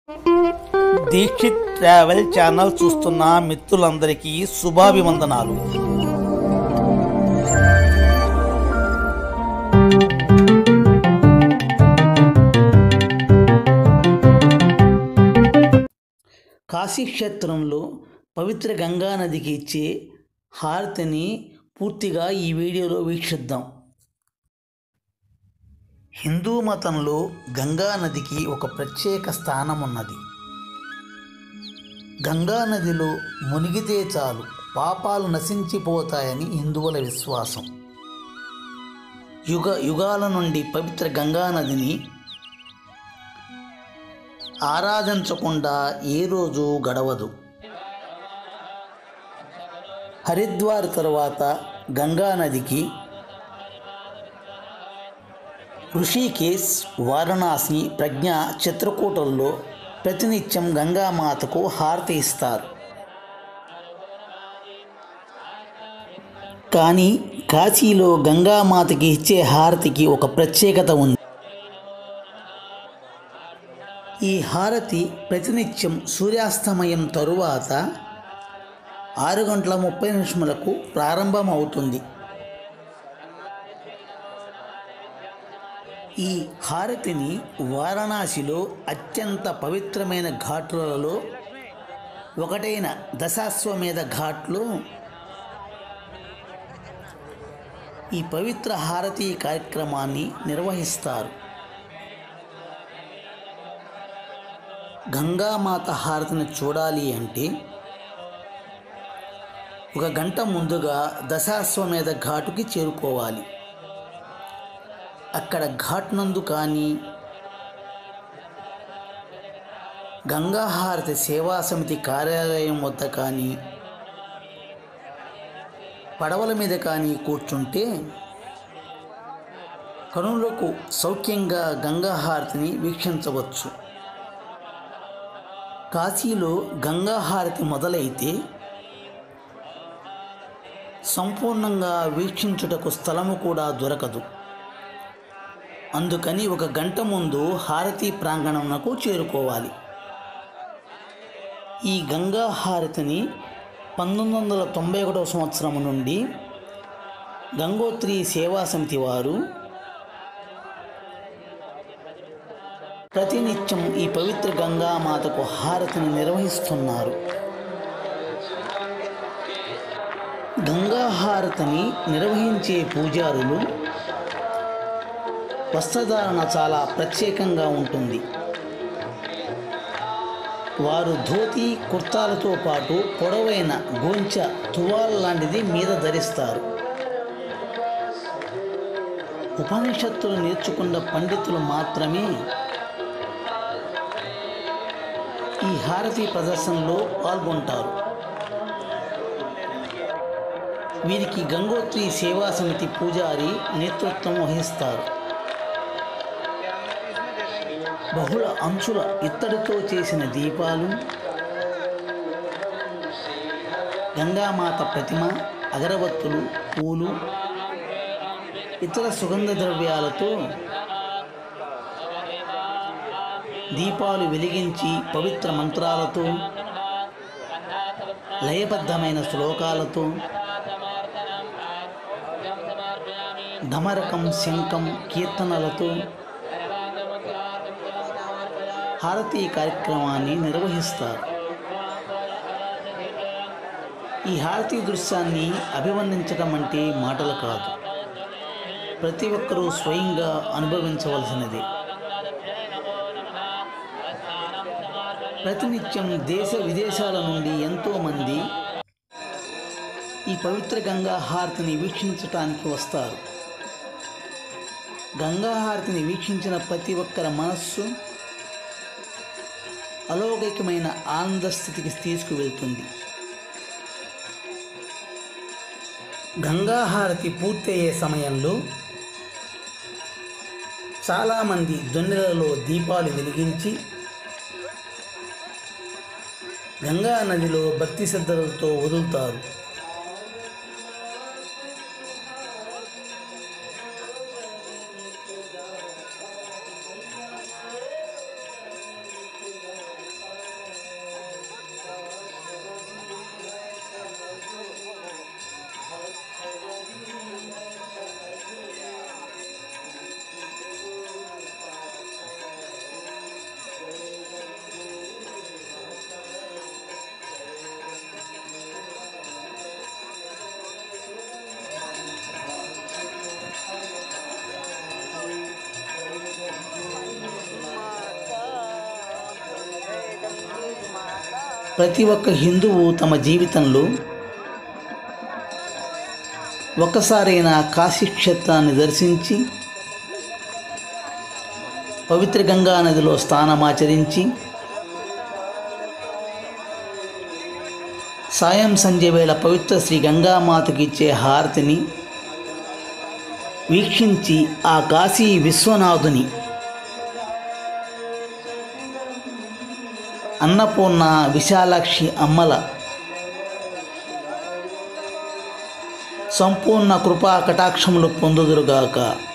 Dixit travel channel చూస్తున్న మిత్రులందరికీ శుభాభివందనాలు కాశీక్షేత్రంలో పవిత్ర గంగా నదికి ఇచ్చే హారతిని పూర్తిగా ఈ వీడియోలో వీక్షిద్దాం హిందూ మతంలో గంగా నదికి ఒక ప్రత్యేక స్థానం ఉన్నది గంగా నదిలో మునిగితే చాలు పాపాలు నశించిపోతాయని హిందువుల విశ్వాసం యుగ యుగాల నుండి పవిత్ర గంగా నదిని ఆరాధించకుండా ఏ రోజు గడవదు హరిద్వార్ తరువాత గంగా నదికి ఋషికేశ్ వారణాసి ప్రజ్ఞ చిత్రకూటల్లో ప్రతినిత్యం గంగామాతకు హారతి ఇస్తారు కానీ కాశీలో గంగామాతకి ఇచ్చే హారతికి ఒక ప్రత్యేకత ఉంది ఈ హారతి ప్రతినిత్యం సూర్యాస్తమయం తరువాత ఆరు గంటల ముప్పై నిమిషములకు ప్రారంభమవుతుంది ఈ హారతిని వారణాసిలో అత్యంత పవిత్రమైన ఘాట్లలో ఒకటైన దశాశ్వమేధ ఘాట్లో ఈ పవిత్ర హారతి కార్యక్రమాన్ని నిర్వహిస్తారు గంగామాత హారతిని చూడాలి అంటే ఒక గంట ముందుగా దశాశ్వమేధ ఘాటుకి చేరుకోవాలి అక్కడ ఘాట్ నందు కానీ గంగాహారతి సేవా సమితి కార్యాలయం వద్ద కానీ పడవల మీద కానీ కూర్చుంటే కనులకు సౌఖ్యంగా గంగాహారతిని వీక్షించవచ్చు కాశీలో గంగాహారతి మొదలైతే సంపూర్ణంగా వీక్షించుటకు స్థలము కూడా దొరకదు అందుకని ఒక గంట ముందు హారతి ప్రాంగణంకు చేరుకోవాలి ఈ గంగా హారతిని పంతొమ్మిది వందల తొంభై ఒకటవ సంవత్సరం నుండి గంగోత్రి సేవా సమితి వారు ప్రతినిత్యం ఈ పవిత్ర గంగామాతకు హారతిని నిర్వహిస్తున్నారు గంగా హారతిని నిర్వహించే పూజారులు వస్త్రధారణ చాలా ప్రత్యేకంగా ఉంటుంది వారు ధోతి కుర్తాలతో పాటు పొడవైన గోంచ తువాల్ లాంటిది మీద ధరిస్తారు ఉపనిషత్తులు నేర్చుకున్న పండితులు మాత్రమే ఈ హారతి ప్రదర్శనలో పాల్గొంటారు వీరికి గంగోత్రి సేవా సమితి పూజారి నేతృత్వం వహిస్తారు బహుళ అంచుల ఇత్తడితో చేసిన దీపాలు గంగామాత ప్రతిమ అగరబత్తులు పూలు ఇతర సుగంధ ద్రవ్యాలతో దీపాలు వెలిగించి పవిత్ర మంత్రాలతో లయబద్ధమైన శ్లోకాలతో ధమరకం శంఖం కీర్తనలతో హారతీ కార్యక్రమాన్ని నిర్వహిస్తారు ఈ హారతీ దృశ్యాన్ని అభివర్ణించడం అంటే మాటలు కాదు ప్రతి ఒక్కరూ స్వయంగా అనుభవించవలసినది ప్రతినిత్యం దేశ విదేశాల నుండి ఎంతోమంది ఈ పవిత్ర గంగా హారతిని వీక్షించటానికి వస్తారు గంగా హారతిని వీక్షించిన ప్రతి ఒక్కరి మనస్సు అలౌకికమైన ఆనంద స్థితికి తీసుకువెళ్తుంది గంగాహారతి పూర్తయ్యే సమయంలో చాలామంది దొన్నెలలో దీపాలు వెలిగించి గంగా నదిలో భక్తి శ్రద్ధలతో వదులుతారు ప్రతి ఒక్క హిందువు తమ జీవితంలో ఒక్కసారైనా కాశీ క్షేత్రాన్ని దర్శించి పవిత్ర గంగా నదిలో స్నానమాచరించి సాయం సంధ్య వేళ పవిత్ర శ్రీ గంగామాతకి ఇచ్చే హారతిని వీక్షించి ఆ కాశీ విశ్వనాథుని అన్నపూర్ణ విశాలాక్షి అమ్మల సంపూర్ణ కృపా కటాక్షములు పొందుదురుగాక